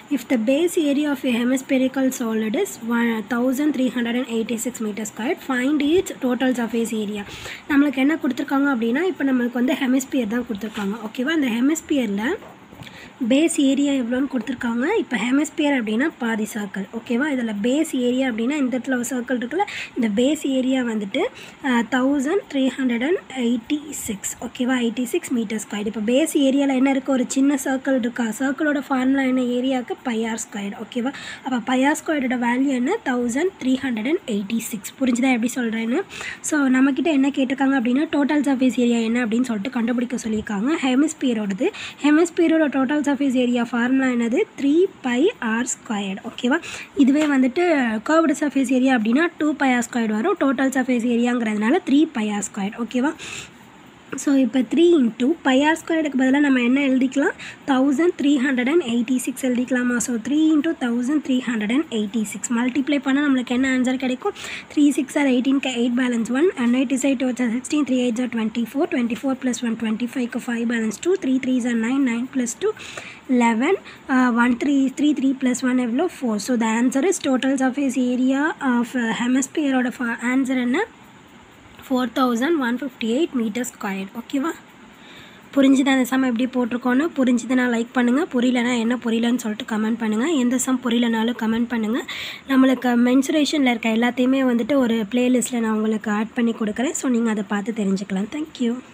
if the base area of a hemispherical solid is one thousand three hundred and eighty six metre square find each total surface area நம்மளுக்கு என்ன கொடுத்துருக்காங்க அப்படின்னா இப்போ நம்மளுக்கு வந்து hemisphere தான் கொடுத்துருக்காங்க ஓகேவா அந்த ஹெமிஸ்பியரில் பேஸ் ஏரியா எவ்வளோன்னு கொடுத்துருக்காங்க இப்போ ஹெமிஸ்பியர் அப்படின்னா பாதி சர்க்கிள் ஓகேவா இதில் பேஸ் ஏரியா அப்படின்னா இந்த இடத்துல ஒரு சர்க்கிள் இருக்குல்ல இந்த பேஸ் ஏரியா வந்துட்டு thousand three hundred and eighty six ஓகேவா எயிட்டி சிக்ஸ் மீட்டர் ஸ்கொயர் இப்போ பேஸ் ஏரியாவில் என்ன இருக்குது ஒரு சின்ன சர்க்கிள் இருக்கா சர்க்கிளோட ஃபார்முலா என்ன ஏரியாவுக்கு பையார் ஸ்கொயர் ஓகேவா அப்போ பையார் ஸ்கொயரோட வேல்யூ என்ன thousand three hundred and eighty six புரிஞ்சுதா எப்படி சொல்கிறேன்னு ஸோ நம்மக்கிட்ட என்ன கேட்டிருக்காங்க அப்படின்னா டோட்டல் சர்ஃபேஸ் ஏரியா என்ன அப்படின்னு சொல்லிட்டு கண்டுபிடிக்க சொல்லியிருக்காங்க ஹெமிஸ்பியரோடது ஹெமிஸ்பியரோட டோட்டல் சர்ஃபேஸ் ஏரியா ஃபார்முலா என்னது த்ரீ பை ஆர் ஸ்கொயர்டு ஓகேவா இதுவே வந்துட்டு கர்வ்டு சர்ஃபேஸ் ஏரியா அப்படின்னா டூ பை ஆர் ஸ்கொயர்டு வரும் டோட்டல் சர்ஃபேஸ் ஏரியாங்கிறதுனால த்ரீ பை ஆர் ஸ்கொயர் ஓகேவா ஸோ இப்போ த்ரீ இன்ட்டு பையார் ஸ்கொயருக்கு பதிலாக நம்ம என்ன எழுதிக்கலாம் thousand three hundred and eighty six எழுதிக்கலாமா so three into thousand three hundred and eighty six multiply பண்ணால் நம்மளுக்கு என்ன ஆன்சர் கிடைக்கும் three six R எயிட்டீன்க்கு eight balance one and eight is eight வச்சா sixteen three eight are twenty four twenty four plus one twenty ஃபைவ்க்கு five balance two three three are nine nine plus two eleven one three three three plus one எவ்வளோ four so the answer is total surface area of ஹெமஸ்பியரோட answer என்ன four thousand one fifty eight metre square ஓகேவா புரிஞ்சுது அந்த some எப்படி போட்டிருக்கோன்னு புரிஞ்சுதுன்னா like பண்ணுங்கள் புரியலனா என்ன புரியலன்னு சொல்லிட்டு கமெண்ட் பண்ணுங்கள் எந்த சம் புரியலனாலும் கமெண்ட் பண்ணுங்கள் நம்மளுக்கு மென்சுரேஷனில் இருக்க எல்லாத்தையுமே வந்துட்டு ஒரு ப்ளேலிஸ்ட்டில் நான் உங்களுக்கு ஆட் பண்ணி கொடுக்குறேன் ஸோ நீங்கள் அதை பார்த்து தெரிஞ்சுக்கலாம் தேங்க்யூ